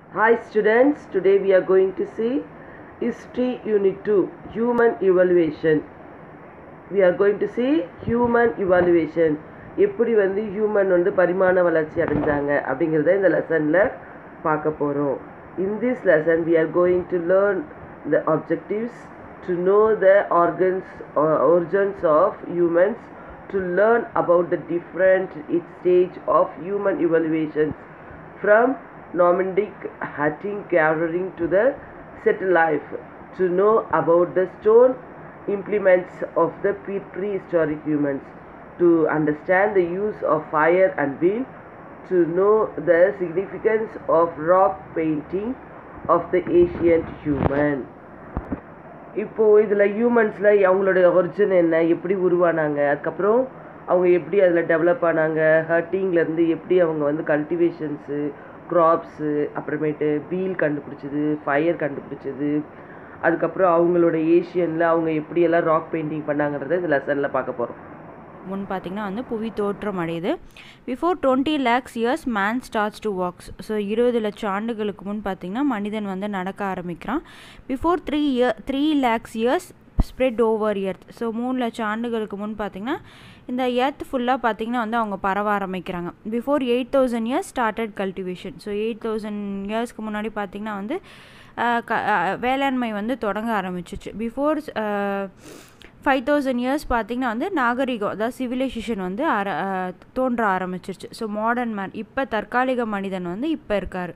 Hi students, today we are going to see History Unit 2, Human Evaluation. We are going to see Human Evaluation. எப்படி வந்து human வந்து பரிமாண வளர்ச்சி அடைஞ்சாங்க அப்படிங்கிறத இந்த லெசனில் பார்க்க போகிறோம் in this lesson we are going to learn the objectives to know the organs or origins of humans to learn about the different stage of human evaluations from nomadic hunting gathering to the settled life to know about the stone implements of the pre- prehistoric humans to understand the use of fire and wind to know the significance of rock painting of the ancient human இப்போ இதில் ஹியூமன்ஸில் அவங்களோட origin என்ன எப்படி உருவானாங்க அதுக்கப்புறம் அவங்க எப்படி அதில் develop ஆனாங்க ஹர்ட்டிங்லேருந்து எப்படி அவங்க வந்து கல்டிவேஷன்ஸு க்ராப்ஸு அப்புறமேட்டு வீல் கண்டுபிடிச்சது ஃபயர் கண்டுபிடிச்சது அதுக்கப்புறம் அவங்களோட ஏஷியனில் அவங்க எப்படியெல்லாம் ராக் பெயிண்டிங் பண்ணாங்கன்றத இந்த லெசனில் பார்க்க போகிறோம் முன் பார்த்திங்கன்னா வந்து புவி தோற்றம் அடையுது before twenty lakhs years man starts to walks so இருபது லட்சம் ஆண்டுகளுக்கு முன் பார்த்திங்கன்னா மனிதன் வந்து நடக்க ஆரம்பிக்கிறான் before three year three lakhs years spread over earth so மூணு லட்சம் ஆண்டுகளுக்கு முன் பார்த்திங்கன்னா இந்த எர்த் ஃபுல்லாக பார்த்திங்கன்னா வந்து அவங்க பரவ ஆரம்பிக்கிறாங்க before eight thousand years started cultivation so eight thousand இயர்ஸ்க்கு முன்னாடி பார்த்திங்கன்னா வந்து க வேளாண்மை வந்து தொடங்க ஆரம்பிச்சிச்சு பிஃபோர் ஃபைவ் தௌசண்ட் இயர்ஸ் பார்த்திங்கன்னா வந்து நாகரிகம் அதாவது சிவிலைசேஷன் வந்து ஆர தோன்ற ஆரம்பிச்சிருச்சு ஸோ மாடர்ன் மேன் இப்போ தற்காலிக மனிதன் வந்து இப்போ இருக்கார்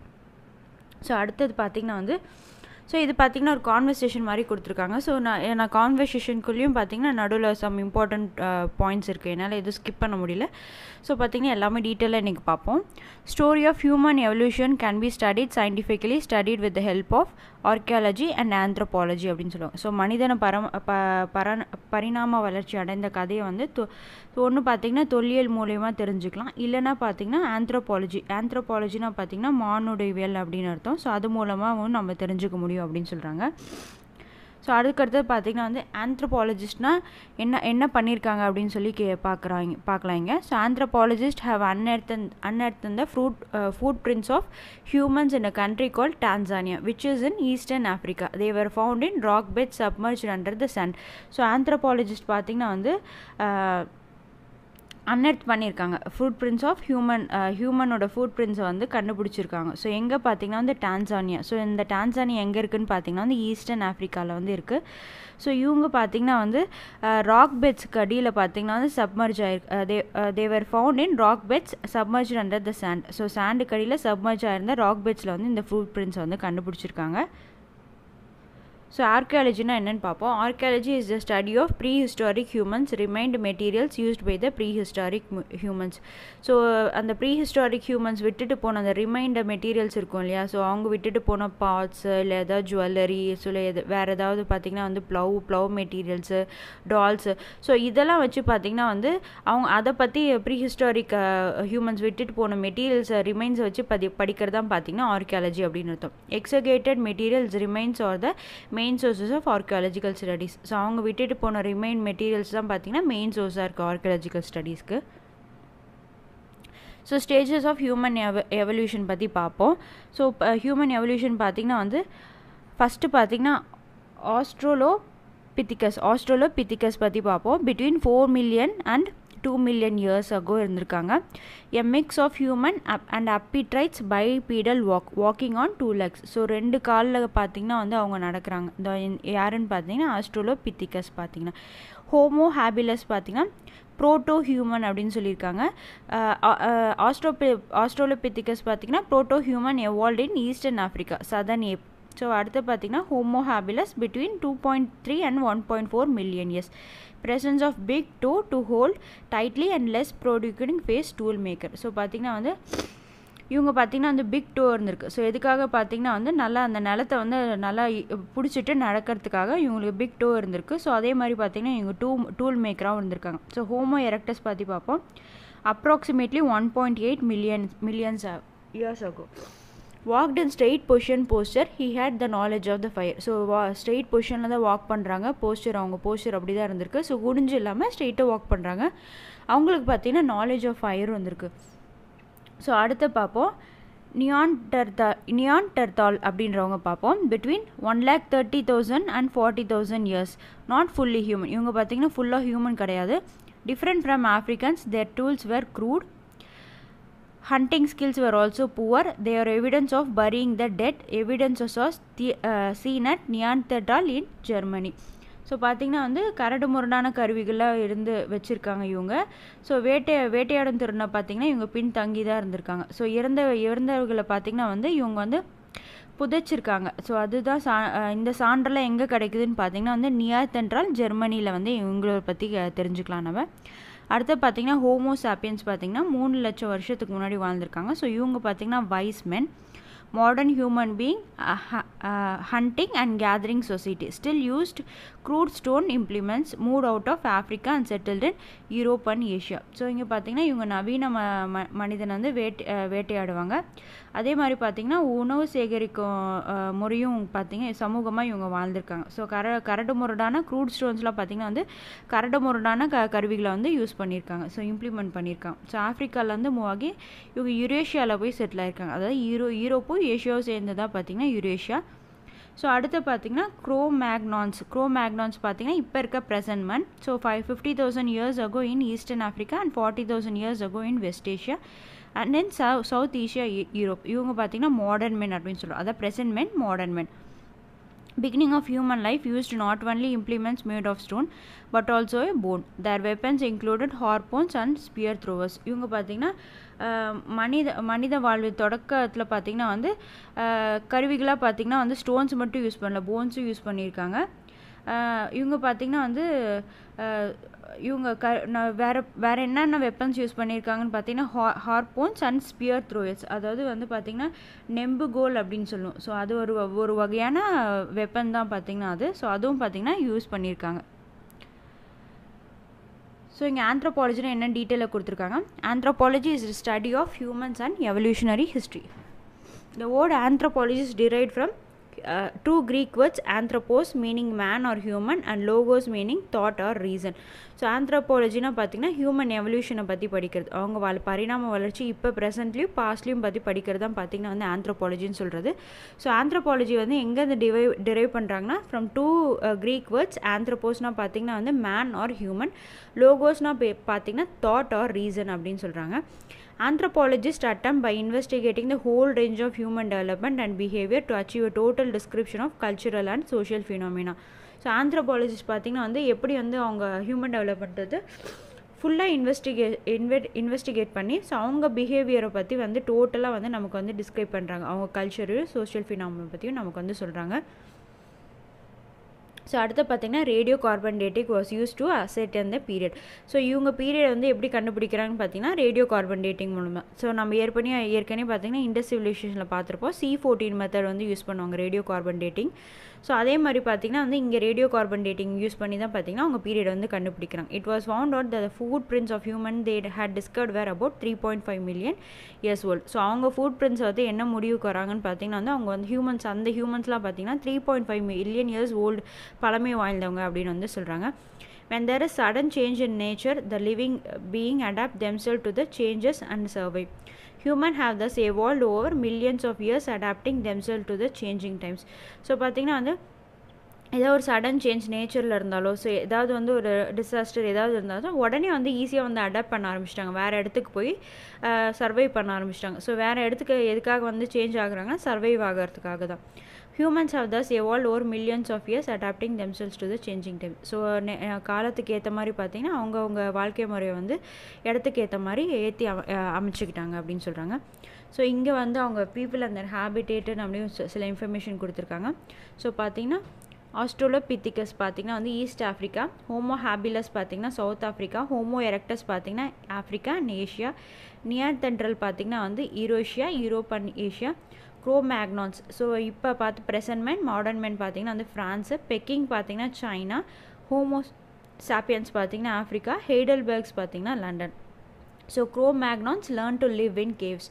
ஸோ அடுத்தது பார்த்திங்கன்னா வந்து ஸோ இது பார்த்திங்கன்னா ஒரு கான்வர்சேஷன் மாதிரி கொடுத்துருக்காங்க ஸோ நான் நான் கான்வர்சேஷனுக்குள்ளேயும் பார்த்திங்கன்னா நடுவில் சம் இம்பார்ட்டண்ட் பாயிண்ட்ஸ் இருக்குது என்னால் எதுவும் ஸ்கிப் பண்ண முடியல ஸோ பார்த்திங்கன்னா எல்லாமே டீட்டெயிலாக இன்றைக்கி பார்ப்போம் story of human evolution can be studied scientifically studied with the help of archaeology and anthropology அப்படின்னு சொல்லுவாங்க ஸோ மனிதனை பரம் ப பர பரிணாம வளர்ச்சி அடைந்த கதையை வந்து ஒன்று பார்த்திங்கன்னா தொல்லியல் மூலயமா தெரிஞ்சுக்கலாம் இல்லைனா பார்த்திங்கன்னா ஆந்த்ரோபாலஜி ஆந்த்ரோபாலஜினா பார்த்திங்கன்னா மானுடவியல் அப்படின்னு அர்த்தம் ஸோ அது மூலமாகவும் நம்ம தெரிஞ்சுக்க முடியும் அப்படின்னு சொல்கிறாங்க ஸோ அதுக்கடுத்தது பார்த்திங்கன்னா வந்து ஆந்த்ரோபாலஜிஸ்ட்னா என்ன என்ன பண்ணியிருக்காங்க அப்படின்னு சொல்லி கே பார்க்குறாங்க பார்க்கலாங்க so anthropologist have unearthed unearthed the fruit footprints of humans in a country call Tanzania which is in eastern Africa they were found in rock bed submerge under the sun so anthropologist பார்த்திங்கன்னா வந்து unearth பண்ணியிருக்காங்க footprints of human ஹியூமனோட ஃபுட் பிரிண்ட்ஸை வந்து கண்டுபிடிச்சிருக்காங்க so எங்கே பார்த்தீங்கன்னா வந்து டான்சானியா ஸோ இந்த டான்சானியா எங்கே இருக்குதுன்னு பார்த்தீங்கன்னா வந்து ஈஸ்டர்ன் ஆஃப்ரிக்காவில் வந்து இருக்குது ஸோ இவங்க பார்த்திங்கன்னா வந்து ராக் பெட்ஸ்க்கு அடியில் பார்த்திங்கன்னா வந்து சப்மர்ஜ் ஆயிருக்கு they they were found in rock beds submerge under the sand so சாண்டுக்கு அடியில் சப்மர்ஜ் ஆயிருந்த ராக் பெட்ஸில் வந்து இந்த ஃபுட் பிரிண்ட்ஸை வந்து கண்டுபிடிச்சிருக்காங்க ஸோ ஆர்கியாலஜினா என்னென்னு பார்ப்போம் archaeology is the study of prehistoric humans remained materials used by the prehistoric humans so அந்த ப்ரீ ஹிஸ்டாரிக் ஹியூமன்ஸ் விட்டுட்டு போன அந்த ரிமைண்டர் மெட்டீரியல்ஸ் இருக்கும் இல்லையா ஸோ அவங்க விட்டுட்டு போன பார்ட்ஸ் இல்லை ஏதாவது ஜுவல்லரி ஸோ எது வேறு ஏதாவது பார்த்திங்கன்னா வந்து plough plough materials dolls so இதெல்லாம் வச்சு பார்த்திங்கன்னா வந்து அவங்க அதை பற்றி ப்ரீ ஹிஸ்டாரிக் ஹியூமன்ஸ் விட்டுட்டு போன மெட்டீரியல்ஸை ரிமைன்ஸை வச்சு பதி படிக்கிறது தான் பார்த்திங்கன்னா ஆர்கியாலஜி அப்படின்னு அர்த்தம் excavated materials remains are the main sources of archaeological studies so அவங்க விட்டுட்டு போன ரிமைன் மெட்டீரியல்ஸ் தான் பார்த்திங்கன்னா மெயின் சோர்ஸாக இருக்குது ஆர்கியாலஜிக்கல் ஸ்டடீஸ்க்கு so stages of human evo evolution பற்றி பார்ப்போம் ஸோ ஹியூமன் எவல்யூஷன் பார்த்திங்கன்னா வந்து ஃபஸ்ட்டு பார்த்திங்கன்னா ஆஸ்ட்ரோலோ பித்திகஸ் ஆஸ்ட்ரோலோ பித்திகஸ் பற்றி பார்ப்போம் between four million and two million years ago இருந்திருக்காங்க a mix of human ape and ape traits by bipedal walk walking on two legs so ரெண்டு காலில் பார்த்திங்கன்னா வந்து அவங்க நடக்கிறாங்க இந்த யாருன்னு பார்த்தீங்கன்னா ஆஸ்ட்ரோலோ பித்திகஸ் பார்த்தீங்கன்னா ஹோமோ ஹேபிலஸ் பார்த்திங்கன்னா ப்ரோட்டோ ஹியூமன் அப்படின்னு சொல்லியிருக்காங்க ஆஸ்ட்ரோபி ஆஸ்ட்ரோலோபித்திகஸ் பார்த்திங்கன்னா proto human evolved in eastern Africa southern ape so அடுத்து பார்த்திங்கன்னா Homo habilis between two point three and one point four million years presence of big toe to hold tightly and less producing face tool maker so பார்த்திங்கன்னா வந்து இவங்க பார்த்திங்கன்னா வந்து big to இருந்திருக்கு so எதுக்காக பார்த்திங்கன்னா வந்து நல்லா அந்த நிலத்தை வந்து நல்லா பிடிச்சிட்டு நடக்கிறதுக்காக இவங்களுக்கு பிக் டோ இருந்திருக்கு ஸோ அதே மாதிரி பார்த்திங்கன்னா இவங்க டூ டூல் மேக்கராகவும் இருந்திருக்காங்க ஸோ ஹோமோ எரக்டஸ் பற்றி பார்ப்போம் approximately one point eight million millions years ஆகும் walked in straight position posture he had the knowledge of the fire so வா ஸ்ட்ரெயிட் பொசிஷனில் தான் வாக் பண்ணுறாங்க போஸ்டர் அவங்க போஸ்டர் அப்படி தான் இருந்திருக்கு ஸோ குடிஞ்சு இல்லாமல் ஸ்ட்ரெயிட்டாக வாக் பண்ணுறாங்க அவங்களுக்கு பார்த்தீங்கன்னா நாலேஜ் ஆஃப் ஃபயர் வந்திருக்கு ஸோ அடுத்து பார்ப்போம் நியான் டெர்தா நியான் டெர்தால் அப்படின்றவங்க பார்ப்போம் between one lakh thirty thousand and forty thousand years not fully human இவங்க பார்த்தீங்கன்னா ஃபுல்லாக ஹியூமன் கிடையாது different from Africans their tools were crude hunting skills were also poor. There are evidence of burying the dead. Evidences was the, uh, seen at Neanderthal in Germany. So பார்த்திங்கன்னா வந்து கரடு முரடான கருவிகளாக இருந்து வச்சுருக்காங்க இவங்க ஸோ வேட்டை வேட்டையாடும் திறனை பார்த்திங்கன்னா இவங்க பின் தங்கி தான் இருந்திருக்காங்க ஸோ இறந்த இறந்தவர்களை பார்த்திங்கன்னா வந்து இவங்க வந்து புதைச்சிருக்காங்க ஸோ அதுதான் சா இந்த சான்றெல்லாம் எங்கே கிடைக்குதுன்னு பார்த்தீங்கன்னா வந்து நியாத்தென்றால் ஜெர்மனியில் வந்து இவங்கள பற்றி தெரிஞ்சுக்கலாம் நம்ம அடுத்து பார்த்தீங்கன்னா ஹோமோ சாப்பியன்ஸ் பார்த்தீங்கன்னா மூணு லட்சம் வருஷத்துக்கு முன்னாடி வாழ்ந்திருக்காங்க ஸோ இவங்க பார்த்தீங்கன்னா wise men modern human being uh, uh, hunting and gathering society still used crude stone implements moved out of africa and settled in europe and asia so இங்கே பார்த்தீங்கன்னா இவங்க நவீன ம ம மனிதன் வந்து வேட்டை வேட்டையாடுவாங்க அதே மாதிரி பார்த்தீங்கன்னா உணவு சேகரிக்கும் முறையும் பார்த்தீங்க சமூகமாக இவங்க வாழ்ந்திருக்காங்க ஸோ கர கரடு முரடான க்ரூட் ஸ்டோன்ஸ்லாம் பார்த்தீங்கன்னா வந்து கரடு முரடான க கருவிகளை வந்து யூஸ் பண்ணியிருக்காங்க ஸோ இம்ப்ளிமெண்ட் பண்ணியிருக்காங்க ஸோ ஆஃப்ரிக்காலேருந்து மூவ் ஆகி இவங்க யுரேஷியாவில் போய் செட்டில் ஆயிருக்காங்க அதாவது யூரோ யூரோப்பும் ஏஷியாவும் சேர்ந்ததாக பார்த்தீங்கன்னா யுரேஷியா ஸோ அடுத்து பார்த்தீங்கன்னா க்ரோ மேக்னான்ஸ் க்ரோ மேக்னான்ஸ் பார்த்தீங்கன்னா இப்போ இருக்க present man so five fifty thousand years ago in eastern Africa and forty thousand years ago in west Asia and then sou south Asia Europe இவங்க பார்த்தீங்கன்னா modern மென் அப்படின்னு சொல்லுவோம் அதான் present men modern men beginning of human life used not only implements made of stone but also a bone their weapons included harpoons and spear throwers இவங்க பார்த்தீங்கன்னா மனித மனித வாழ்வு தொடக்கத்தில் பார்த்தீங்கன்னா வந்து கருவிகளாக பார்த்தீங்கன்னா வந்து ஸ்டோன்ஸ் மட்டும் யூஸ் பண்ணல போன்ஸும் யூஸ் பண்ணியிருக்காங்க இவங்க பார்த்திங்கன்னா வந்து இவங்க க வேறு வேறு என்னென்ன வெப்பன்ஸ் யூஸ் பண்ணியிருக்காங்கன்னு பார்த்தீங்கன்னா ஹா ஹார்போன்ஸ் அண்ட் ஸ்பியர் த்ரோயர்ஸ் அதாவது வந்து பார்த்திங்கன்னா நெம்பு கோல் அப்படின்னு சொல்லுவோம் ஸோ அது ஒரு ஒரு வகையான வெப்பன் தான் பார்த்திங்கன்னா அது ஸோ அதுவும் பார்த்திங்கன்னா யூஸ் பண்ணியிருக்காங்க ஸோ இங்கே ஆந்த்ரோபாலஜினா என்ன டீட்டெயிலாக கொடுத்துருக்காங்க anthropology is study of humans and evolutionary history the word anthropology is drive from uh, two Greek words anthropos meaning man or human and logos meaning thought or reason so ஆந்த்ரோபாலஜினா பார்த்தீங்கன்னா ஹியூமன் எவல்யூஷனை பற்றி படிக்கிறது அவங்க வள பரிணாம வளர்ச்சி இப்போ ப்ரெசென்ட்லேயும் பாஸ்ட்லேயும் பற்றி படிக்கிறது தான் பார்த்தீங்கன்னா வந்து ஆந்த்ரோபாலஜின்னு சொல்கிறது ஸோ ஆந்த்ரோபாலஜி வந்து எங்கேருந்து டிரைவ் டிரைவ் பண்ணுறாங்கன்னா ஃப்ரம் டூ க்ரீக் வேர்ட்ஸ் ஆந்த்ரோபோஸ்னால் பார்த்தீங்கன்னா வந்து மேன் ஆர் ஹியூமன் லோகோஸ்னால் பார்த்தீங்கன்னா தாட் ஆர் ரீசன் அப்படின்னு சொல்கிறாங்க Anthropologists attempt by investigating the whole range of human development and behavior to achieve a total description of cultural and social phenomena. So anthropologist பார்த்திங்கன்னா வந்து எப்படி வந்து அவங்க ஹியூமன் டெவலப்மெண்ட் வந்து ஃபுல்லாக இன்வெஸ்டிகே இன்வெட் இன்வெஸ்டிகேட் பண்ணி ஸோ அவங்க பிஹேவியரை பற்றி வந்து டோட்டலாக வந்து நமக்கு வந்து டிஸ்கிரைப் பண்ணுறாங்க அவங்க கல்ச்சரு சோஷியல் ஃபினாமினை பற்றியும் நமக்கு வந்து சொல்கிறாங்க ஸோ அடுத்து பார்த்திங்கன்னா radio carbon dating was use to assess அந்த பீரியட் ஸோ இவங்க பீரியட் வந்து எப்படி கண்டுபிடிக்கிறாங்கன்னு பார்த்தீங்கன்னா ரேடியோ கார்பன் டேட்டிங் மூலமாக ஸோ நம்ம ஏற்கனவே ஏற்கனவே பார்த்தீங்கன்னா இண்டஸ் சிவிலைசேஷனில் பார்த்துருப்போம் சி ஃபோர்டீன் மெத்தட் வந்து யூஸ் பண்ணுவாங்க ரேடியோ கார்பன் டேட்டிங் ஸோ அதே மாதிரி பார்த்தீங்கன்னா வந்து இங்கே ரேடியோ கார்பன் டேட்டிங் யூஸ் பண்ணி தான் பார்த்தீங்கன்னா அவங்க பீரியட் வந்து கண்டுபிடிக்கிறாங்க it was found out the footprints of human they had discovered were about three point five million years old so அவங்க ஃபுட் பிரிண்ட்ஸ் வந்து என்ன முடிவுக்கு வராங்கன்னு பார்த்தீங்கன்னா வந்து அவங்க வந்து ஹியூமன்ஸ் அந்த ஹியூமன்ஸ்லாம் பார்த்தீங்கன்னா three point five million years old பழமை வாழ்ந்தவங்க அப்படின்னு வந்து சொல்கிறாங்க when there is sudden change in nature the living being adapt themselves to the changes and survive human have thus evolved over millions of years adapting themselves to the changing times so பார்த்தீங்கன்னா வந்து ஏதோ ஒரு sudden change நேச்சரில் இருந்தாலோ so ஏதாவது வந்து ஒரு disaster ஏதாவது இருந்தாலும் உடனே வந்து ஈஸியாக வந்து அடாப்ட் பண்ண ஆரம்பிச்சிட்டாங்க வேறு இடத்துக்கு போய் சர்வைவ் பண்ண ஆரம்பிச்சிட்டாங்க ஸோ வேறு இடத்துக்கு எதுக்காக வந்து சேஞ்ச் ஆகுறாங்கன்னா சர்வைவ் ஆகிறதுக்காக தான் humans have thus evolve over millions of years adapting themselves to the changing time so காலத்துக்கு ஏற்ற மாதிரி பார்த்தீங்கன்னா அவங்கவுங்க வாழ்க்கை முறையை வந்து இடத்துக்கு ஏற்ற மாதிரி ஏற்றி அமைச்சிக்கிட்டாங்க அப்படின்னு சொல்கிறாங்க ஸோ இங்கே வந்து அவங்க பீப்புள் அந்த ஹேபிடேட்டுன்னு அப்படின்னு சில இன்ஃபர்மேஷன் கொடுத்துருக்காங்க ஸோ பார்த்தீங்கன்னா ஆஸ்ட்ரோலோபித்திகஸ் பார்த்திங்கன்னா வந்து ஈஸ்ட் ஆஃப்ரிக்கா ஹோமோ ஹேபிலஸ் பார்த்திங்கன்னா சவுத் ஆஃப்ரிக்கா ஹோமோ எரக்டஸ் பார்த்திங்கன்னா Africa and Asia Neanderthal பார்த்திங்கன்னா வந்து Eurasia Europe and Asia Cro Magnons so இப்போ பார்த்து ப்ரெசன்ட் மேன் மாடர்ன் மேன் பார்த்திங்கன்னா வந்து ஃப்ரான்ஸு பெக்கிங் பார்த்திங்கன்னா சைனா ஹோமோ சாப்பியன்ஸ் பார்த்திங்கன்னா ஆஃப்ரிக்கா ஹெய்டல்பர்க்ஸ் பார்த்திங்கன்னா London so Cro Magnons learn to live in caves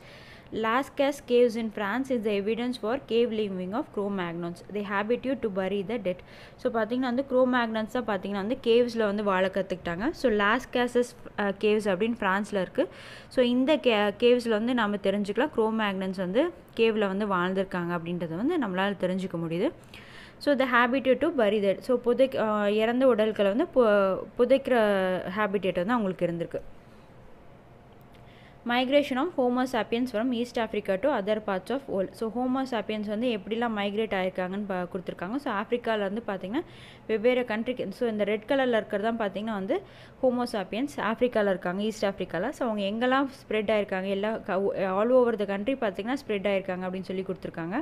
Lascaux caves in France is the evidence for cave living of Cro Magnons the ஹேபிட்யூட் to bury the dead so பார்த்தீங்கன்னா வந்து grow மேக்னன்ஸ் தான் பார்த்தீங்கன்னா வந்து கேவ்ஸில் வந்து வாழ கற்றுக்கிட்டாங்க so லாஸ்கேசஸ் caves அப்படின்னு ஃப்ரான்ஸில் இருக்குது ஸோ இந்த கே கேவ்ஸில் வந்து நம்ம தெரிஞ்சுக்கலாம் க்ரோ மேக்னன்ஸ் வந்து கேவில் வந்து வாழ்ந்திருக்காங்க அப்படின்றத வந்து நம்மளால் தெரிஞ்சுக்க முடியுது so the habitat to bury that so புதை இறந்த உடல்களை வந்து பு புதைக்கிற ஹேபிட்டேட் வந்து அவங்களுக்கு இருந்திருக்கு migration of Homo sapiens from east Africa to other parts of world so Homo sapiens வந்து எப்படிலாம் மைக்ரேட் ஆயிருக்காங்கன்னு பா கொடுத்துருக்காங்க ஸோ ஆஃப்ரிக்காவில் வந்து பார்த்திங்கன்னா வெவ்வேறு கண்ட்ரிக்கு ஸோ இந்த ரெட் கலரில் இருக்கிறது தான் பார்த்திங்கன்னா வந்து ஹோமோசாப்பியன்ஸ் ஆஃப்ரிக்காவில் இருக்காங்க ஈஸ்ட் ஆஃப்ரிக்காவில் ஸோ அவங்க எங்கெல்லாம் ஸ்ப்ரெட் ஆயிருக்காங்க எல்லா ஆல் ஓவர் த கண்ட்ரி பார்த்திங்கன்னா ஸ்ப்ரெட் ஆயிருக்காங்க அப்படின்னு சொல்லி கொடுத்துருக்காங்க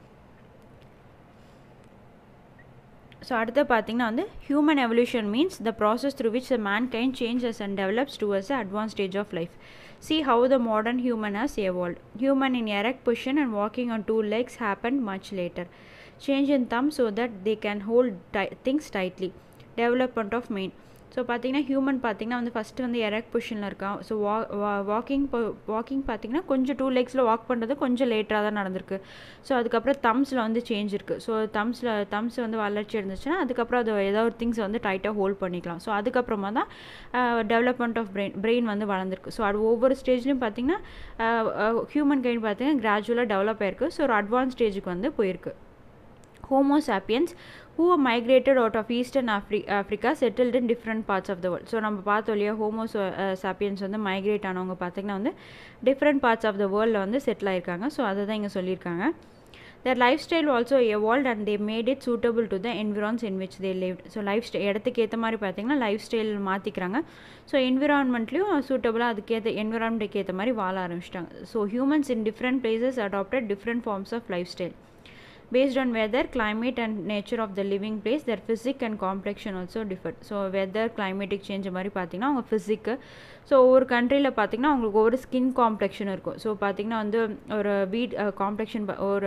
ஸோ அடுத்து பார்த்தீங்கன்னா வந்து human evolution means the process through which the mankind changes and develops towards the advance stage of life See how the modern human has evolved. Human in erect position and walking on two legs happened much later. Change in thumb so that they can hold ti- things tightly. Development of main. So பார்த்தீங்கன்னா human பார்த்தீங்கன்னா வந்து first வந்து erect பொசிஷனில் இருக்கான் so வா walking walking பார்த்தீங்கன்னா கொஞ்சம் two லெக்ஸில் walk பண்ணுறது கொஞ்சம் லேட்டாக தான் நடந்திருக்கு ஸோ அதுக்கப்புறம் தம்ஸில் வந்து சேஞ்ச் இருக்குது ஸோ தம்ஸில் தம்ஸ் வந்து வளர்ச்சி இருந்துச்சுன்னா அதுக்கப்புறம் அது ஏதோ ஒரு திங்ஸ் வந்து டைட்டாக ஹோல்ட் பண்ணிக்கலாம் ஸோ அதுக்கப்புறமா தான் டெவலப்மெண்ட் ஆஃப் பிரெயின் பிரெயின் வந்து வளர்ந்துருக்கு ஸோ அது ஒவ்வொரு ஸ்டேஜ்லையும் பார்த்தீங்கன்னா ஹியூமன் கைண்ட் பார்த்தீங்கன்னா கிராஜுவலாக டெவலப் ஆயிருக்கு ஸோ ஒரு அட்வான்ஸ் ஸ்டேஜுக்கு வந்து போயிருக்கு Homo sapiens who migrated out of eastern Afri- Africa settled in different parts of the world. So நம்ம பார்த்தோம் இல்லையா ஹோமோ சாப்பியன்ஸ் வந்து மைக்ரேட் ஆனவங்க பார்த்திங்கன்னா வந்து டிஃப்ரெண்ட் பார்ட்ஸ் ஆஃப் த வேர்ல்டில் வந்து செட்டில் ஆயிருக்காங்க ஸோ அதை தான் இங்கே சொல்லியிருக்காங்க their lifestyle also evolved and they made it suitable to the environs in which they lived so lifestyle இடத்துக்கு ஏற்ற மாதிரி பார்த்தீங்கன்னா லைஃப் ஸ்டைல் மாற்றிக்கிறாங்க ஸோ என்விரான்மெண்ட்லேயும் சூட்டபுளாக அதுக்கேற்ற என்விரான்மெண்ட்டுக்கு ஏற்ற மாதிரி வாழ ஆரம்பிச்சிட்டாங்க so humans in different places adapted different forms of lifestyle based on weather climate and nature of the living place their physique and complexion also differed so weather climatic change மாதிரி பார்த்தீங்கன்னா அவங்க ஃபிசிக்கு so ஒவ்வொரு கண்ட்ரியில் பார்த்தீங்கன்னா அவங்களுக்கு ஒவ்வொரு skin complexion இருக்கும் so பார்த்தீங்கன்னா வந்து ஒரு வீட் காம்ப்ளெக்ஷன் ஒரு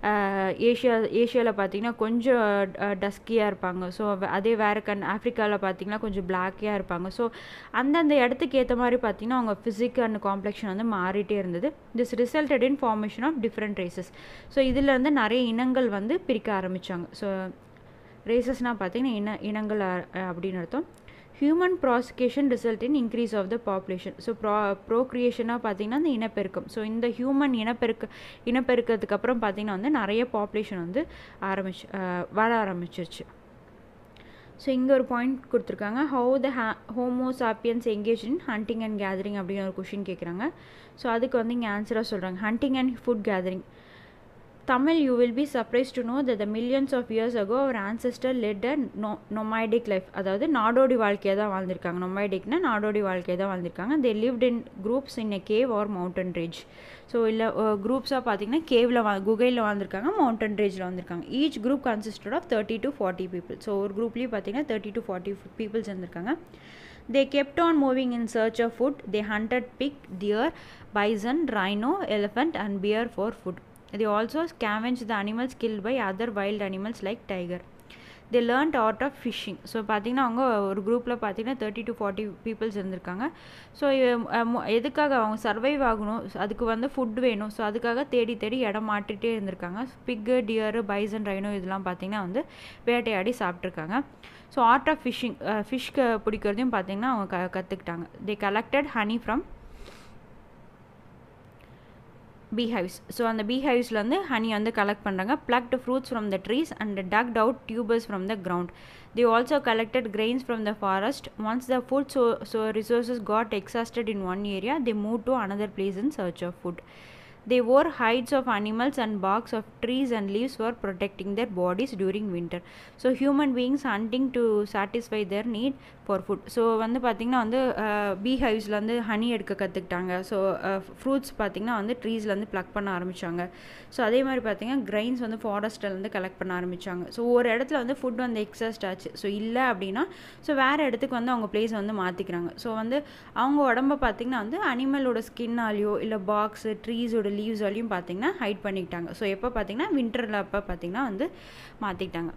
ஏஷியா ஏஷியாவில் பார்த்தீங்கன்னா கொஞ்சம் டஸ்கியாக இருப்பாங்க ஸோ அதே வேறு கண் ஆஃப்ரிக்காவில் பார்த்தீங்கன்னா கொஞ்சம் பிளாக்கியாக இருப்பாங்க ஸோ அந்தந்த இடத்துக்கு ஏற்ற மாதிரி பார்த்தீங்கன்னா அவங்க ஃபிசிக் அண்ட் காம்ப்ளெக்ஷன் வந்து மாறிட்டே இருந்தது this resulted in formation of different races so இதில் வந்து நிறைய இனங்கள் வந்து பிரிக்க ஆரம்பித்தாங்க ஸோ ரேசஸ்னால் பார்த்தீங்கன்னா இன இனங்கள் அப்படின்னு அர்த்தம் human procreation result in increase of the population so ப்ரா ப்ரோக்ரியேஷனாக பார்த்தீங்கன்னா இந்த இனப்பெருக்கம் ஸோ இந்த ஹியூமன் இனப்பெருக்க இனப்பெருக்கத்துக்கு அப்புறம் பார்த்தீங்கன்னா வந்து நிறைய பாப்புலேஷன் வந்து ஆரம்பிச்சு வர ஆரம்பிச்சிருச்சு ஸோ இங்கே ஒரு பாயிண்ட் கொடுத்துருக்காங்க ஹவு த ஹே homo sapiens engage in hunting and gathering அப்படின்னு ஒரு கொஷின் கேட்குறாங்க ஸோ அதுக்கு வந்து இங்கே ஆன்சராக சொல்கிறாங்க hunting and food gathering Tamil, you will be surprised to know that the millions of years ago our ancestor led a no nomadic life அதாவது நாடோடி வாழ்க்கையை தான் வாழ்ந்திருக்காங்க நொமைடிக்னா நாடோடி வாழ்க்கையை தான் வாழ்ந்திருக்காங்க they lived in groups in a cave or mountain range so இல்லை குரூப்ஸாக பார்த்தீங்கன்னா கேவில் வா குகையில் வாழ்ந்திருக்காங்க மவுண்டன் ரேஞ்சில் வந்திருக்காங்க each group consisted of thirty to forty people so ஒரு குரூப்லேயும் பார்த்தீங்கன்னா தேர்ட்டி டு ஃபார்ட்டி பீப்புள்ஸ் இருந்திருக்காங்க They kept on moving in search of food. They hunted pig, deer, bison, rhino, elephant, and bear for food. They also scavenged the animals killed by other wild animals like tiger. They learned art of fishing so பார்த்தீங்கன்னா அவங்க ஒரு குரூப்பில் பார்த்தீங்கன்னா thirty to forty peoples இருந்திருக்காங்க ஸோ எதுக்காக அவங்க survive ஆகணும் அதுக்கு வந்து ஃபுட் வேணும் ஸோ அதுக்காக தேடி தேடி இடம் மாட்டிகிட்டே இருந்திருக்காங்க பிக்கு டியரு பைசன் ரைனோ இதெல்லாம் பார்த்தீங்கன்னா வந்து வேட்டையாடி சாப்பிட்ருக்காங்க ஸோ ஆர்ட் ஆஃப் ஃபிஷ்ஷிங் ஃபிஷ்க்கு பிடிக்கிறதையும் பார்த்தீங்கன்னா அவங்க க கற்றுக்கிட்டாங்க they collected honey from beehives so அந்த பீஹைவ்ஸில் வந்து ஹனி வந்து கலெக்ட் பண்ணுறாங்க plucked fruits from the trees and dug out tubers from the ground they also collected grains from the forest once the food so, so resources got exhausted in one area they moved to another place in search of food they wore hides of animals and barks of trees and leaves for protecting their bodies during winter so human beings hunting to satisfy their need for food so வந்து பார்த்திங்கன்னா வந்து பீ ஹைவ்ஸில் வந்து honey எடுக்க கற்றுக்கிட்டாங்க so fruits பார்த்திங்கன்னா வந்து ட்ரீஸ்லேருந்து plug பண்ண ஆரம்பித்தாங்க ஸோ அதே மாதிரி பார்த்திங்கன்னா கிரைன்ஸ் வந்து ஃபாரஸ்ட்லேருந்து கலெக்ட் பண்ண ஆரம்பித்தாங்க ஸோ ஒரு இடத்துல வந்து ஃபுட் வந்து எக்ஸஸ்ட் ஆச்சு ஸோ இல்லை அப்படின்னா ஸோ வேறு இடத்துக்கு வந்து அவங்க பிளேஸ் வந்து மாற்றிக்கிறாங்க ஸோ வந்து அவங்க உடம்ப பார்த்திங்கன்னா வந்து அனிமலோட ஸ்கின்னாலேயோ இல்லை பாக்ஸு ட்ரீஸோட லீவ்ஸாலையும் பார்த்திங்கன்னா ஹைட் பண்ணிக்கிட்டாங்க ஸோ எப்போ பார்த்திங்கன்னா வின்டரில் அப்போ பார்த்திங்கன்னா வந்து மாற்றிக்கிட்டாங்க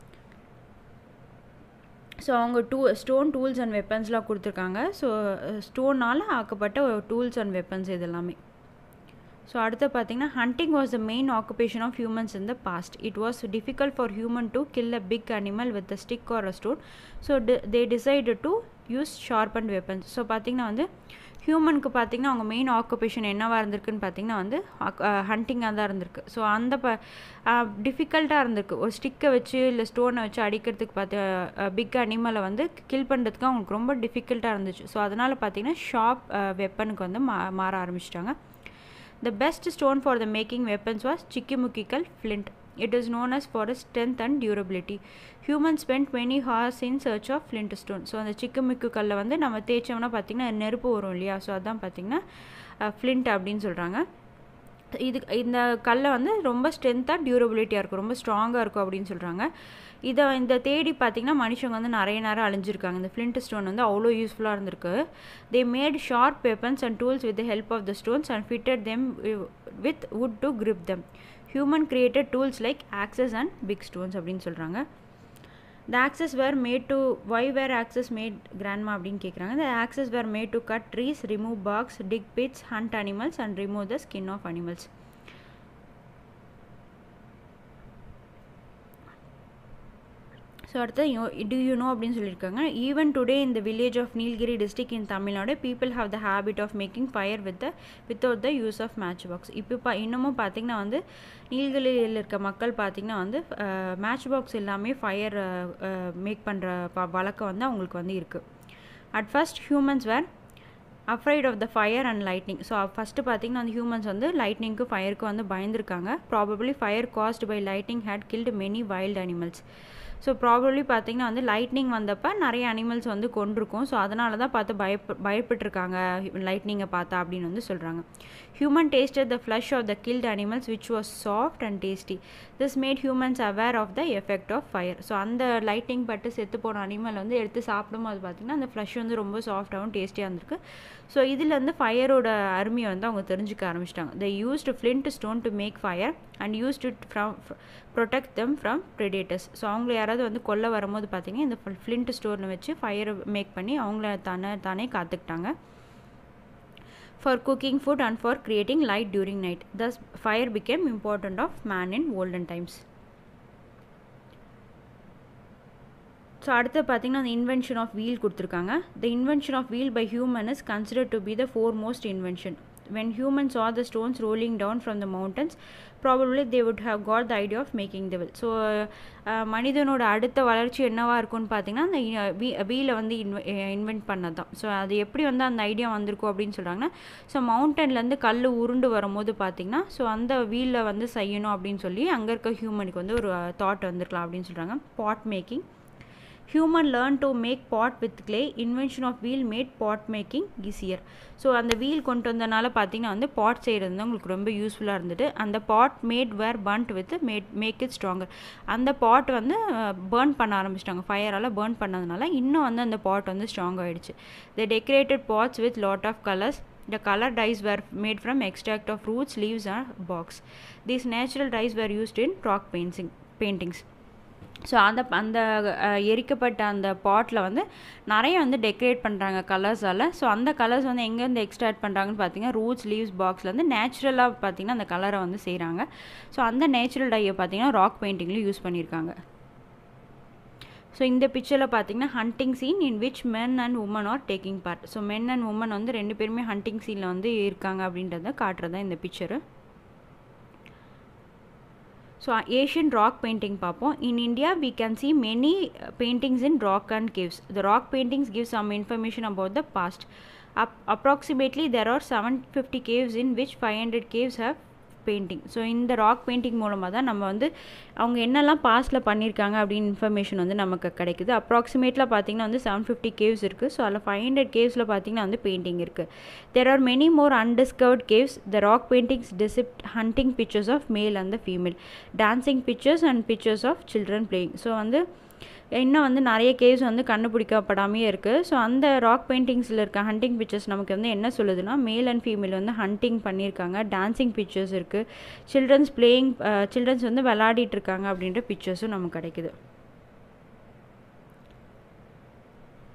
ஸோ அவங்க டூ ஸ்டோன் டூல்ஸ் அண்ட் வெப்பன்ஸ்லாம் கொடுத்துருக்காங்க ஸோ ஸ்டோனால் ஆக்கப்பட்ட டூல்ஸ் அண்ட் வெப்பன்ஸ் இது எல்லாமே ஸோ அடுத்து பார்த்தீங்கன்னா hunting was the main occupation of humans in the past it was difficult for human to kill a big animal with a stick or a stone so they decided to use sharp and weapons so பார்த்திங்கன்னா வந்து ஹியூமனுக்கு பார்த்திங்கன்னா அவங்க main occupation என்னவாக இருந்திருக்குன்னு பார்த்திங்கன்னா வந்து ஹண்டிங்காக தான் இருந்திருக்கு ஸோ அந்த ப டிஃபிகல்ட்டாக இருந்திருக்கு ஒரு ஸ்டிக்கை வச்சு இல்லை ஸ்டோனை வச்சு அடிக்கிறதுக்கு பார்த்து பிக் அனிமலை வந்து கில் பண்ணுறதுக்கு அவங்களுக்கு ரொம்ப டிஃபிகல்ட்டாக இருந்துச்சு ஸோ அதனால் பார்த்திங்கன்னா ஷார்ப் வெப்பனுக்கு வந்து மா மாற ஆரம்பிச்சிட்டாங்க The best stone for the making weapons was Chikimukical flint. It is known as for its strength and durability. Humans spent many hours in search of flint stone. So அந்த சிக்குமிக்கு கல்லை வந்து நம்ம தேய்ச்சோம்னா பார்த்திங்கன்னா நெருப்பு வரும் இல்லையா ஸோ அதான் பார்த்திங்கன்னா ஃப்ளிண்ட் அப்படின்னு சொல்கிறாங்க இது இந்த கல்லை வந்து ரொம்ப ஸ்ட்ரென்த்தாக டியூரபிலிட்டியாக இருக்கும் ரொம்ப ஸ்ட்ராங்காக இருக்கும் அப்படின்னு சொல்கிறாங்க இதை இந்த தேடி பார்த்திங்கன்னா மனுஷங்க வந்து நிறைய நேரம் அழிஞ்சிருக்காங்க இந்த ஃப்ளிண்ட் ஸ்டோன் வந்து அவ்வளோ யூஸ்ஃபுல்லாக இருந்திருக்கு they made sharp weapons and tools with help of the stones and fitted them with wood to grip them human created tools like axes and pick stones அப்படின்னு சொல்கிறாங்க the axes were made to why were axes made grandma அப்படின்னு கேட்குறாங்க the axes were made to cut trees remove barks dig pits hunt animals and remove the skin of animals so அடுத்து do you know அப்படின்னு சொல்லியிருக்காங்க even today இந்த village of Nilgiri district in Tamil Nadu people have the habit of making fire with the without the use of match box இப்போ பா இன்னமும் பார்த்திங்கன்னா வந்து நீல்கிரியில் இருக்க மக்கள் பார்த்திங்கன்னா வந்து மேட்ச் பாக்ஸ் எல்லாமே ஃபயர் மேக் பண்ணுற ப வழக்கம் வந்து அவங்களுக்கு வந்து இருக்குது at first humans were afraid of the fire and lightning so first பார்த்திங்கன்னா அந்த ஹியூமன்ஸ் வந்து லைட்னிங்க்கு ஃபயருக்கு வந்து பயந்துருக்காங்க probably fire caused by lightning had killed many wild animals so probably பார்த்திங்கன்னா வந்து லைட்னிங் வந்தப்போ நிறைய அனிமல்ஸ் வந்து கொண்டிருக்கும் ஸோ அதனால தான் பார்த்து பயப்ப பயப்பட்டுருக்காங்க லைட்னிங்கை பார்த்தா அப்படின்னு வந்து சொல்கிறாங்க human tasted the flesh of the killed animals which was soft and tasty this made humans aware of the effect of fire so அந்த லைட்டிங் பட்டு செத்து போன அனிமல் வந்து எடுத்து சாப்பிடும்போது பார்த்திங்கன்னா அந்த ஃப்ளஷ் வந்து ரொம்ப சாஃப்டாகவும் டேஸ்டியாக இருந்திருக்கு ஸோ இதில் வந்து ஃபயரோட அருமையை வந்து அவங்க தெரிஞ்சுக்க ஆரம்பிச்சிட்டாங்க the used flint stone to make fire and used it from protect them from predators so அவங்கள யாராவது வந்து கொல்ல வரும்போது பார்த்திங்கன்னா இந்த ஃப்ளின்ட் ஸ்டோனை வச்சு ஃபயரை மேக் பண்ணி அவங்கள தானே தானே காத்துக்கிட்டாங்க for cooking food and for creating light during night. Thus, fire became important of man in olden times. So அடுத்து பார்த்தீங்கன்னா அந்த இன்வென்ஷன் ஆஃப் வீல் கொடுத்துருக்காங்க the invention of wheel by human is consider to be the foremost invention when humans saw the stones rolling down from the mountains probably they would have got the idea of making the wheel so மனிதனோட அடுத்த வளர்ச்சி என்னவாக இருக்கும்னு பார்த்தீங்கன்னா அந்த வீ வீலை வந்து இன்வெ invent பண்ணது தான் ஸோ அது எப்படி வந்து அந்த ஐடியா வந்திருக்கும் அப்படின்னு சொல்கிறாங்கன்னா ஸோ மவுண்டன்லேருந்து கல் உருண்டு வரும்போது பார்த்தீங்கன்னா ஸோ அந்த வீலில் வந்து செய்யணும் அப்படின்னு சொல்லி அங்கே இருக்க ஹியூமனுக்கு வந்து ஒரு தாட் வந்திருக்கலாம் அப்படின்னு சொல்கிறாங்க pot making human learn to make pot with clay invention of wheel made pot making easier so அந்த வீல் கொண்டு வந்தனால பார்த்தீங்கன்னா வந்து பாட் செய்கிறது வந்து உங்களுக்கு ரொம்ப யூஸ்ஃபுல்லாக இருந்துட்டு அந்த pot made were burnt with made make it stronger அந்த பாட் வந்து பேர்ன் பண்ண ஆரம்பிச்சிட்டாங்க ஃபயரால் பேர்ன் பண்ணதுனால இன்னும் வந்து அந்த பாட் வந்து ஸ்ட்ராங் ஆகிடுச்சு the decorated pots with lot of colours The color dyes were made from extract of roots, leaves, and box. These natural dyes were used in rock painting, paintings. So அந்த அந்த எரிக்கப்பட்ட அந்த பாட்டில் வந்து நிறைய வந்து decorate பண்ணுறாங்க கலர்ஸால் so அந்த colours வந்து எங்கேருந்து எக்ஸ்ட்ராக்ட் பண்ணுறாங்கன்னு பார்த்தீங்கன்னா ரூட்ஸ் லீவ்ஸ் பாக்ஸில் வந்து நேச்சுரலாக பார்த்தீங்கன்னா அந்த கலரை வந்து செய்கிறாங்க ஸோ அந்த நேச்சுரல் டையை பார்த்தீங்கன்னா ராக் பெயிண்டிங்லேயும் யூஸ் பண்ணியிருக்காங்க ஸோ இந்த பிக்சரில் பார்த்தீங்கன்னா hunting scene in which men and women are taking part so men and women வந்து ரெண்டு பேருமே ஹண்டிங் சீனில் வந்து இருக்காங்க அப்படின்றத காட்டுறது இந்த picture so Asian rock painting பார்ப்போம் in India we can see many paintings in rock and caves the rock paintings give some information about the past அப் approximately there are seven fifty caves in which five hundred caves have painting so இந்த rock painting மூலமாக தான் நம்ம வந்து அவங்க என்னெல்லாம் பாஸ்ட்டில் பண்ணியிருக்காங்க அப்படின்னு இன்ஃபர்மேஷன் வந்து நமக்கு கிடைக்குது அப்ராக்சிமேட்டில் பார்த்தீங்கன்னா வந்து செவன் ஃபிஃப்டி கேவ்ஸ் இருக்குது ஸோ அதில் ஃபைவ் ஹண்ட்ரட் கேவ்ஸில் பார்த்தீங்கன்னா வந்து பெயிண்டிங் இருக்குது there are many more undiscovered caves the rock paintings depict hunting pictures of male and the female dancing pictures and pictures of children playing so வந்து இன்னும் வந்து நிறைய கேவ்ஸ் வந்து கண்டுபிடிக்கப்படாமே இருக்குது ஸோ அந்த ராக் பெயிண்டிங்ஸில் இருக்க ஹண்டிங் பிக்சர்ஸ் நமக்கு வந்து என்ன சொல்லுதுன்னா மேல் அண்ட் ஃபீமேல் வந்து ஹண்டிங் பண்ணியிருக்காங்க டான்சிங் பிக்சர்ஸ் இருக்குது சில்ட்ரன்ஸ் பிளேயிங் சில்ட்ரன்ஸ் வந்து விளையாடிட்டு இருக்காங்க அப்படின்ற பிக்சர்ஸும் நமக்கு கிடைக்குது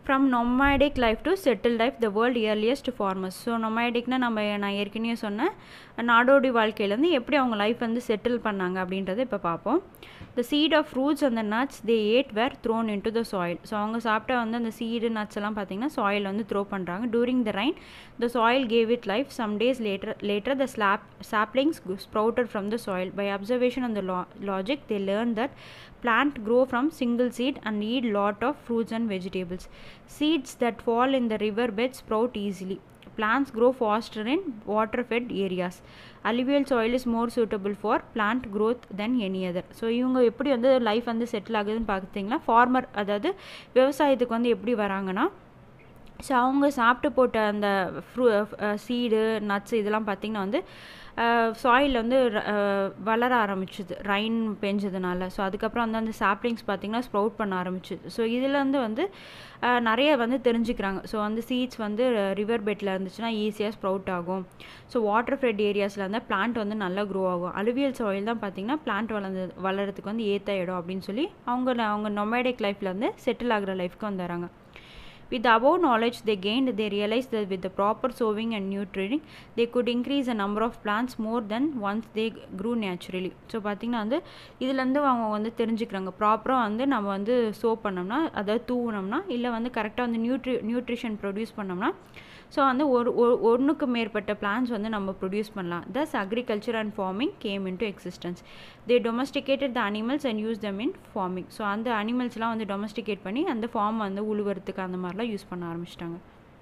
from nomadic life to settle life the world earliest farmers so நொமேடிக்னா நம்ம நான் ஏற்கனவே சொன்னேன் நாடோடி வாழ்க்கையிலேருந்து எப்படி அவங்க லைஃப் வந்து செட்டில் பண்ணாங்க அப்படின்றத இப்போ பார்ப்போம் த சீட் ஆஃப் ஃப்ரூட்ஸ் அந்த nuts they ate were thrown into the soil so அவங்க சாப்பிட்ட வந்து அந்த சீடு நட்ஸ் எல்லாம் பார்த்தீங்கன்னா சாயில் வந்து த்ரோ பண்ணுறாங்க during the rain the soil gave it life some days later later the ஸ்லாப் saplings sprouted from the soil by observation and the lo- logic they learned that plant grow from single seed and eat lot of fruits and vegetables seeds that fall in the river bed sprout easily plants grow faster in water fed areas alluvial soil is more suitable for plant growth than any other so இவங்க எப்படி வந்து life வந்து settle ஆகுதுன்னு பார்த்தீங்கன்னா farmer அதாவது விவசாயத்துக்கு வந்து எப்படி வராங்கன்னா ஸோ அவங்க சாப்பிட்டு போட்ட அந்த ஃப்ரூ சீடு நட்ஸ் இதெல்லாம் பார்த்திங்கன்னா வந்து சாயில் வந்து வளர ஆரம்பிச்சுது ரைன் பெஞ்சதுனால ஸோ அதுக்கப்புறம் வந்து அந்த சாப்ளிங்ஸ் பார்த்திங்கன்னா ஸ்ப்ரவுட் பண்ண ஆரம்பிச்சுது ஸோ இதுலேருந்து வந்து நிறைய வந்து தெரிஞ்சுக்கிறாங்க ஸோ வந்து சீட்ஸ் வந்து ரிவர் பெட்டில் இருந்துச்சுன்னா ஈஸியாக ஸ்ப்ரவுட் ஆகும் ஸோ வாட்டர் ஃப்ரெட் ஏரியாஸில் இருந்தால் பிளான்ட் வந்து நல்லா க்ரோ ஆகும் அலுவியல் சாயில் தான் பார்த்திங்கன்னா பிளான்ட் வளர்ந்து வளர்கிறதுக்கு வந்து ஏற்ற இடம் அப்படின்னு சொல்லி அவங்க அவங்க நொமேடிக் லைஃப்பில் வந்து செட்டில் ஆகிற லைஃப்க்கு வந்துடுறாங்க With the above knowledge they gained, they realized that with the proper sowing and nurturing, they could increase the number of plants more than once they grew naturally. So பார்த்திங்கன்னா வந்து இதுலேருந்து அவங்க வந்து தெரிஞ்சுக்கிறாங்க ப்ராப்பராக வந்து நம்ம வந்து சோ பண்ணோம்னா அதாவது தூவினோம்னா இல்லை வந்து கரெக்டாக வந்து நியூட்ரி நியூட்ரிஷன் ப்ரொடியூஸ் பண்ணோம்னா ஸோ வந்து ஒரு ஒன்றுக்கு மேற்பட்ட பிளான்ஸ் வந்து நம்ம ப்ரொடியூஸ் பண்ணலாம் thus agriculture and farming came into existence they domesticated the animals and use them in farming so அந்த அனிமல்ஸ்லாம் வந்து டொமஸ்டிகேட் பண்ணி அந்த ஃபார்ம் வந்து உழுவுறதுக்கு அந்த மாதிரிலாம் யூஸ் பண்ண ஆரம்பிச்சிட்டாங்க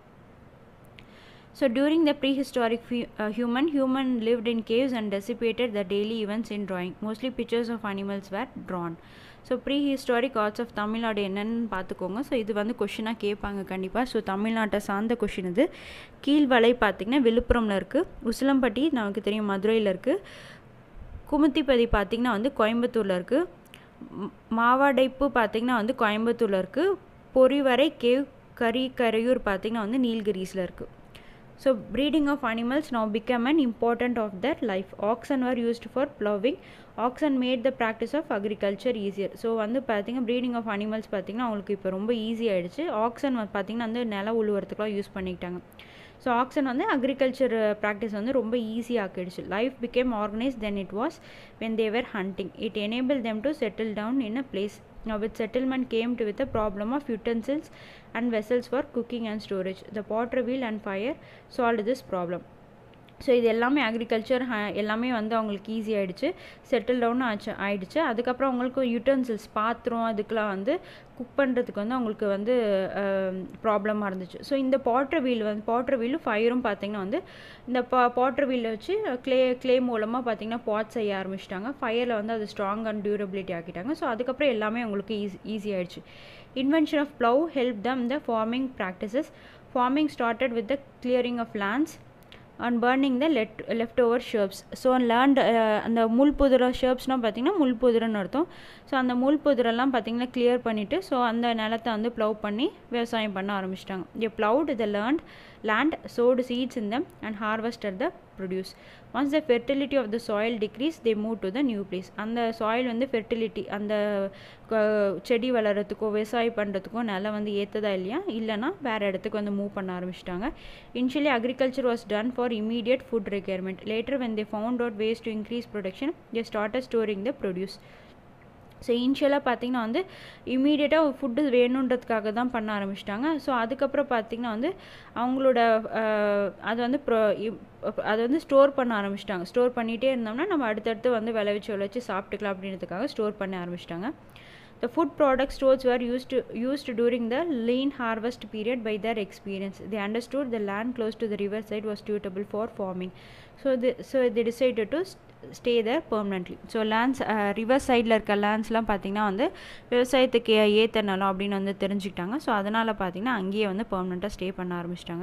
So during the prehistoric uh, human, human lived in caves and dissipated the daily events in drawing. Mostly pictures of animals were drawn. So prehistoric arts of Tamil Nadu என்னென்னு பார்த்துக்கோங்க so இது வந்து கொஷினாக கேட்பாங்க கண்டிப்பாக ஸோ தமிழ்நாட்டை சார்ந்த கொஷின் இது கீழ்வலை பார்த்திங்கன்னா விழுப்புரமில் இருக்குது உசிலம்பட்டி நமக்கு தெரியும் மதுரையில் இருக்குது குமுத்திப்பதி பார்த்திங்கன்னா வந்து கோயம்புத்தூரில் இருக்குது மாவாடைப்பு பார்த்திங்கன்னா வந்து கோயம்புத்தூரில் இருக்குது பொறிவரை கேவ் கரி கரையூர் பார்த்திங்கன்னா வந்து நீல்கிரிஸில் இருக்குது so breeding of animals now become an important of their life oxen are used for ploughing oxen made the practice of agriculture easier so வந்து பார்த்திங்கன்னா ப்ரீடிங் ஆஃப் அனிமல்ஸ் பார்த்திங்கன்னா அவங்களுக்கு இப்போ ரொம்ப ஈஸி ஆகிடுச்சு ஆக்சன் பார்த்திங்கன்னா வந்து நில உழுவுறதுக்குலாம் யூஸ் பண்ணிக்கிட்டாங்க ஸோ ஆக்சன் வந்து அக்ரிகல்ச்சர் ப்ராக்டிஸ் வந்து ரொம்ப ஈஸியாக ஆக்கிடுச்சு life became organise then it was when they were hunting it enable them to settle down in a place Now, with settlement came to with a problem of utensils and vessels for cooking and storage. The potter wheel and fire solved this problem. So இது எல்லாமே agriculture எல்லாமே வந்து அவங்களுக்கு easy ஆகிடுச்சு settle down ஆச்சு ஆயிடுச்சு அதுக்கப்புறம் அவங்களுக்கு யூட்டன்சில்ஸ் பாத்திரம் அதுக்கெலாம் வந்து குக் பண்ணுறதுக்கு வந்து அவங்களுக்கு வந்து ப்ராப்ளமாக இருந்துச்சு ஸோ இந்த பாட்ரு வீல் வந்து பாட்ரு வீலும் ஃபயரும் பார்த்திங்கன்னா வந்து இந்த பா பாட்ரு வீலில் வச்சு க்ளே க்ளே மூலமாக பார்த்திங்கன்னா பாட் செய்ய ஆரம்பிச்சிட்டாங்க ஃபயரில் வந்து அது ஸ்ட்ராங் அண்ட் டியூரபிலிட்டி ஆக்கிட்டாங்க ஸோ அதுக்கப்புறம் எல்லாமே அவங்களுக்கு ஈஸி ஈஸி ஆகிடுச்சு invention of plough help them the farming practices farming started with the clearing of lands and burning the லெட் left over shapes so land அந்த முள் புதிரை ஷேப்ஸ்னால் பார்த்திங்கன்னா முள் புதிரைன்னு அர்த்தம் ஸோ அந்த முள் புதிரெல்லாம் பார்த்திங்கன்னா கிளியர் பண்ணிவிட்டு ஸோ அந்த நிலத்தை வந்து ப்ளவ் பண்ணி விவசாயம் பண்ண ஆரம்பிச்சிட்டாங்க ஏ ploughed the learned land sowed seeds in them and harvester the produce once the fertility of the soil decrease they move to the new place அந்த சாயில் வந்து ஃபெர்டிலிட்டி அந்த செடி வளர்கிறதுக்கோ விவசாயம் பண்ணுறதுக்கோ நிலம் வந்து ஏற்றதா இல்லையா இல்லைனா வேறு இடத்துக்கு வந்து மூவ் பண்ண ஆரம்பிச்சிட்டாங்க initially agriculture was done for immediate food requirement later when they found out ways to increase production they started storing the produce so இனிஷியலாக பார்த்திங்கன்னா வந்து இமீடியட்டாக ஃபுட்டு வேணுன்றதுக்காக தான் பண்ண ஆரம்பிச்சிட்டாங்க ஸோ அதுக்கப்புறம் பார்த்திங்கன்னா வந்து அவங்களோட அது வந்து ப்ரோ அதை வந்து ஸ்டோர் பண்ண ஆரம்பிச்சிட்டாங்க ஸ்டோர் பண்ணிகிட்டே இருந்தோம்னா நம்ம அடுத்தடுத்து வந்து விளைவிச்சு விளைவிச்சு சாப்பிட்டுக்கலாம் அப்படின்றதுக்காக ஸ்டோர் பண்ண ஆரம்பிச்சிட்டாங்க The food product stores were used, used during the lean harvest period by their experience. They understood the land close to the riverside was suitable for farming. So they, so they decided to stay there permanently so lands river சைடில் இருக்க லேண்ட்ஸ்லாம் பார்த்திங்கன்னா வந்து விவசாயத்துக்கு ஏற்ற நிலம் அப்படின்னு வந்து தெரிஞ்சுக்கிட்டாங்க ஸோ அதனால் பார்த்திங்கன்னா அங்கேயே வந்து பெர்மனெண்ட்டாக ஸ்டே பண்ண ஆரம்பிச்சிட்டாங்க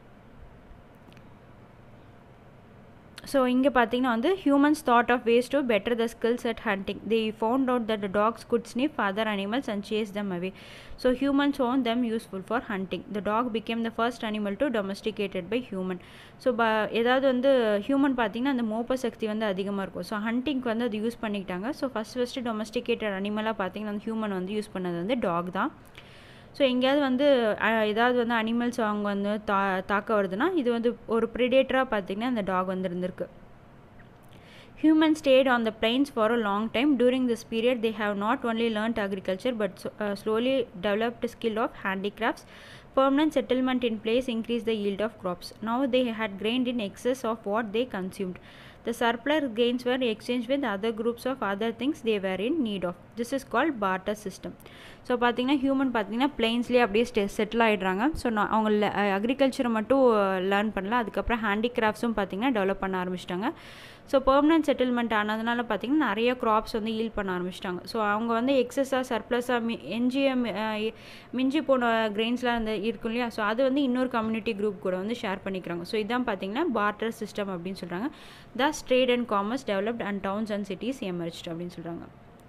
ஸோ இங்கே பார்த்தீங்கன்னா வந்து humans thought of ways to better the skills at hunting the found out that dogs could sniff other animals and chase them away so humans own them useful for hunting the dog became the first animal to domesticated by human so ப ஏதாவது வந்து human பார்த்தீங்கன்னா அந்த மோப்ப சக்தி வந்து அதிகமாக இருக்கும் so ஹண்டிங்க்கு வந்து அது யூஸ் பண்ணிக்கிட்டாங்க ஸோ ஃபஸ்ட் ஃபஸ்ட்டு டொமஸ்டிகேட்டட் அனிமலாக பார்த்தீங்கன்னா அந்த ஹியூமன் வந்து யூஸ் பண்ணது வந்து டாக் தான் ஸோ எங்கேயாவது வந்து அஹ், ஏதாவது வந்து அனிமல்ஸ் அவங்க வந்து தா தாக்க வருதுன்னா இது வந்து ஒரு ப்ரிடேட்டராக பார்த்தீங்கன்னா இந்த டாக் வந்து இருந்திருக்கு Humans stayed on the plains for a long time. During this period, they have not only learnt agriculture but so- uh, slowly developed skill of handicrafts. Permanent settlement in place increased the yield of crops. Now they had grained in excess of what they consumed. The surplus gains were exchanged with other groups of other things they were in need of. This is called barter system. So பார்த்தீங்கன்னா human பார்த்தீங்கன்னா பிளெயின்ஸ்லேயே அப்படியே ஸ்டெ settle ஆகிடுறாங்க so நான் அவங்க அக்ரிகல்ச்சரை மட்டும் learn பண்ணல அதுக்கப்புறம் ஹேண்டிகிராஃப்ட்ஸும் பார்த்தீங்கன்னா டெவலப் பண்ண ஆரம்பிச்சிட்டாங்க ஸோ பெர்மனன்ட் செட்டில்மெண்ட் ஆனதுனால பார்த்தீங்கன்னா நிறைய க்ராப்ஸ் வந்து ஈல் பண்ண ஆரம்பிச்சிட்டாங்க ஸோ அவங்க வந்து எக்ஸஸாக சர்ப்ளஸாக மி எஞ்சிய மி- அஹ் மிஞ்சி போன கிரெயின்ஸ்லாம் வந்து இருக்கும் இல்லையா ஸோ அது வந்து இன்னொரு கம்யூனிட்டி குரூப் கூட வந்து ஷேர் பண்ணிக்கிறாங்க ஸோ இதான் பார்த்தீங்கன்னா barter சிஸ்டம் அப்படின்னு சொல்கிறாங்க thus trade and commerce developed and towns and cities emerged அப்படின்னு சொல்கிறாங்க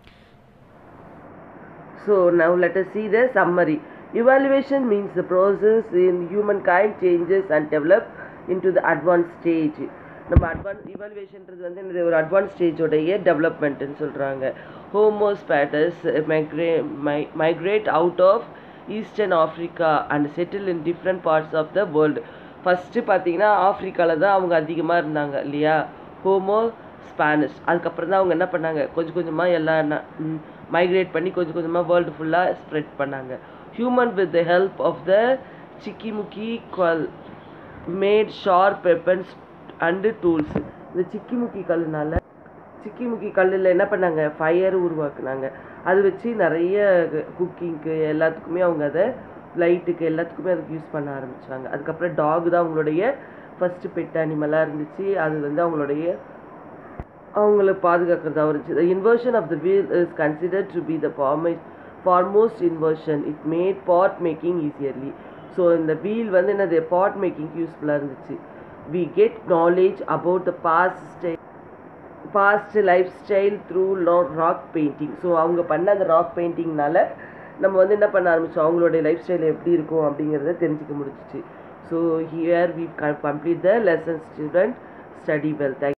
So now let us see the summary. Evaluation means the process in humankind changes and develop into the advanced stage. நம்ம advance இவாலுவேஷன்றது வந்து என்னது ஒரு advance ஸ்டேஜோடைய டெவலப்மெண்ட்னு சொல்கிறாங்க ஹோமோஸ்பேட்டஸ் மைக்ரே மை migrate out of eastern Africa and settle in different parts of the world first பார்த்தீங்கன்னா ஆஃப்ரிக்காவில் தான் அவங்க அதிகமாக இருந்தாங்க இல்லையா ஹோமோ ஸ்பானிஷ் அதுக்கப்புறம் தான் அவங்க என்ன பண்ணாங்க கொஞ்சம் கொஞ்சமாக எல்லாம் மைக்ரேட் பண்ணி கொஞ்சம் கொஞ்சமாக வேர்ல்டு ஃபுல்லாக ஸ்ப்ரெட் பண்ணாங்க human with the help of the சிக்கிமுக்கி குவல் made sharp weapons and tools இந்த சிக்கிமுக்கி கல்லுனால சிக்கிமுக்கி கல்லில் என்ன பண்ணாங்க ஃபயர் உருவாக்குனாங்க அது வச்சு நிறைய குக்கிங்க்கு எல்லாத்துக்குமே அவங்க அதை லைட்டுக்கு எல்லாத்துக்குமே அதுக்கு யூஸ் பண்ண ஆரம்பிச்சாங்க அதுக்கப்புறம் டாக் தான் அவங்களுடைய ஃபஸ்ட்டு பெட் அனிமலாக இருந்துச்சு அது வந்து அவங்களுடைய அவங்கள பாதுகாக்கிறதா இருந்துச்சு the inversion of the wheel is considered to be the foremost foremost inversion it made pot making easierly so இந்த வீல் வந்து என்னது pot making யூஸ்ஃபுல்லாக இருந்துச்சு we get knowledge about the past style past lifestyle through lo- rock painting so அவங்க பண்ண அந்த rock பெயிண்டிங்னால நம்ம வந்து என்ன பண்ண ஆரம்பிச்சோம் அவங்களுடைய லைஃப் ஸ்டைல் எப்படி இருக்கும் அப்படிங்கிறத தெரிஞ்சுக்க முடிஞ்சிச்சு so here we complete the lesson student study well thank